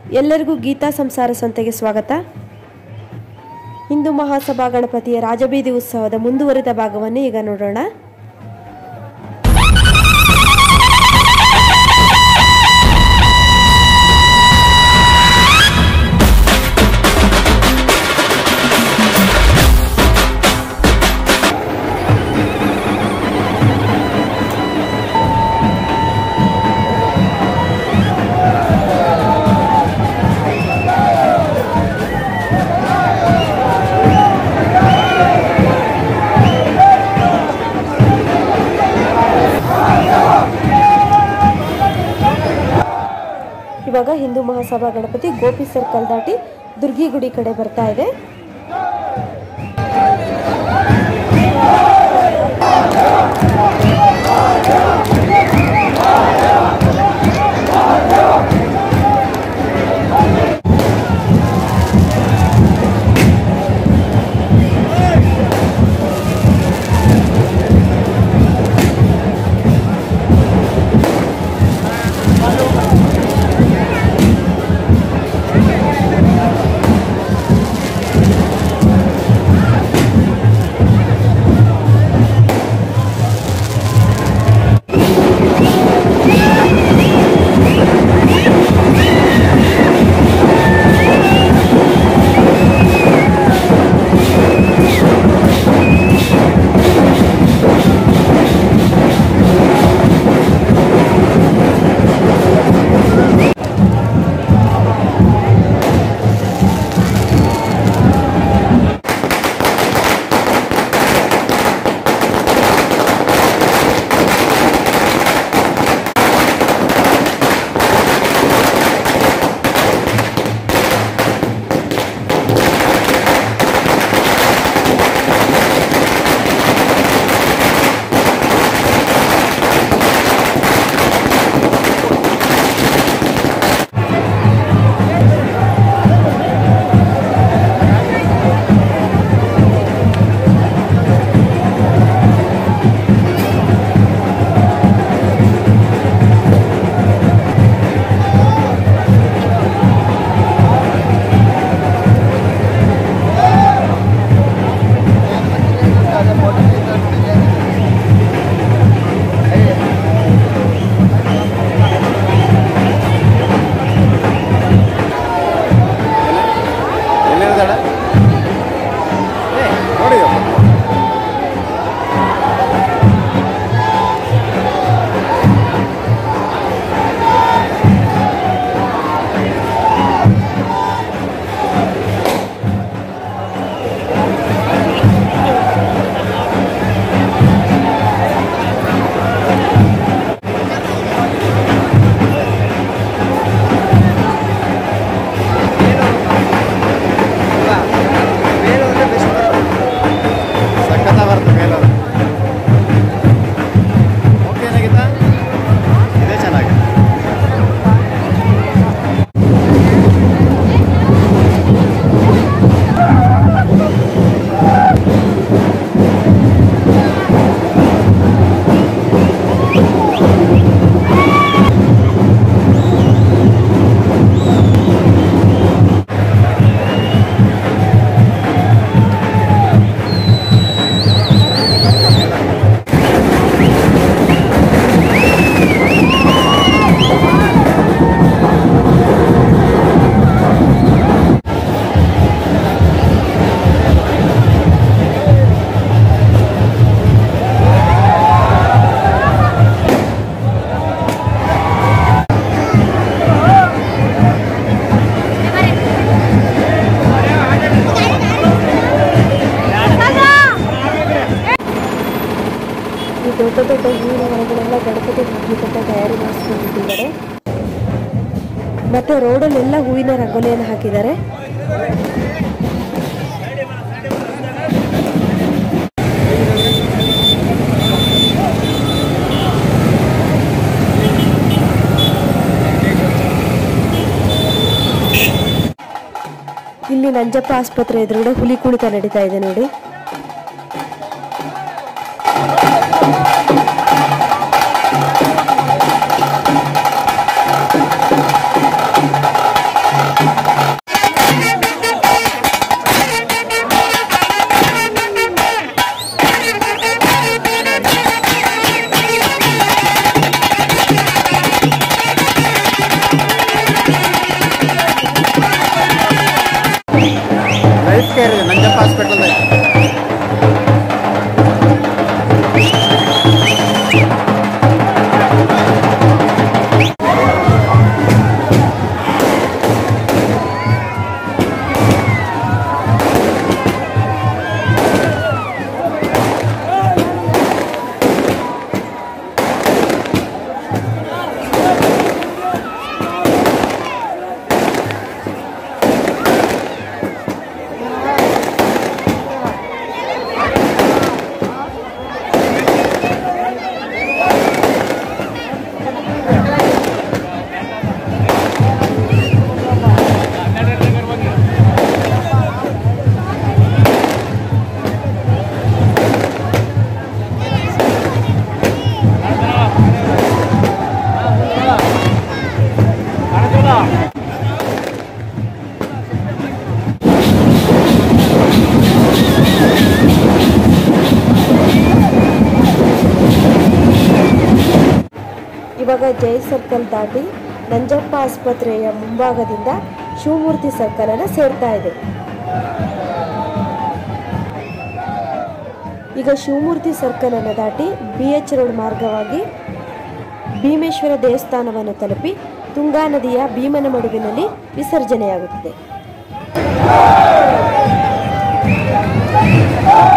ಎಲ್ಲರಿಗೂ ಗೀತಾ ಸಂಸಾರ ಸಂತೆಗೆ ಸ್ವಾಗತ ಹಿಂದೂ ಮಹಾಸಭಾ ಗಣಪತಿಯ ರಾಜಬೀದಿ ಉತ್ಸವದ ಮುಂದುವರಿದ ಭಾಗವನ್ನು ಈಗ ನೋಡೋಣ ಇವಾಗ ಹಿಂದೂ ಮಹಾಸಭಾ ಗಣಪತಿ ಗೋಪಿ ಸರ್ಕಲ್ ದಾಟಿ ದುರ್ಗಿಗುಡಿ ಕಡೆ ಬರ್ತಾ ಇದೆ ಎಲ್ಲಿದ್ದಾಳೆ ಏ ನೋಡಿ ಸಖತ್ತ ಬರುತ್ತೆ ಮೇಲೋದು ಓಕೆ ಏನಾಗಿತ್ತ ಇದೇ ಚೆನ್ನಾಗಿದೆ ಈ ದೊಡ್ಡ ದೊಡ್ಡ ಹೂವಿನ ಮರಗಳೆಲ್ಲ ಗಣಪತಿ ಹಾಕ್ಲಿಕ್ಕಂತ ತಯಾರಿ ಮಾಡಿಸ್ಕೊಂಡಿದ್ದಾರೆ ಮತ್ತೆ ರೋಡಲ್ಲೆಲ್ಲ ಹೂವಿನ ರಂಗೋಲಿಯನ್ನು ಹಾಕಿದ್ದಾರೆ ಇಲ್ಲಿ ನಂಜಪ್ಪ ಆಸ್ಪತ್ರೆ ಎದುರುಗಡೆ ಹುಲಿ ಕುಣಿತ ನಡೀತಾ ಇದೆ ನೋಡಿ ಇವಾಗ ಜೈ ಸರ್ಕಲ್ ದಾಟಿ ನಂಜಪ್ಪ ಆಸ್ಪತ್ರೆಯ ಮುಂಭಾಗದಿಂದ ಶಿವಮೂರ್ತಿ ಸರ್ಕಲ್ ಅನ್ನ ಸೇರ್ತಾ ಇದೆ ಈಗ ಶಿವಮೂರ್ತಿ ಸರ್ಕಲ್ ಅನ್ನು ದಾಟಿ ಬಿ ಎಚ್ ರೋಡ್ ಮಾರ್ಗವಾಗಿ ಭೀಮೇಶ್ವರ ದೇವಸ್ಥಾನವನ್ನು ತಲುಪಿ ತುಂಗಾ ನದಿಯ ಭೀಮನ ಮಡುವಿನಲ್ಲಿ ವಿಸರ್ಜನೆಯಾಗುತ್ತದೆ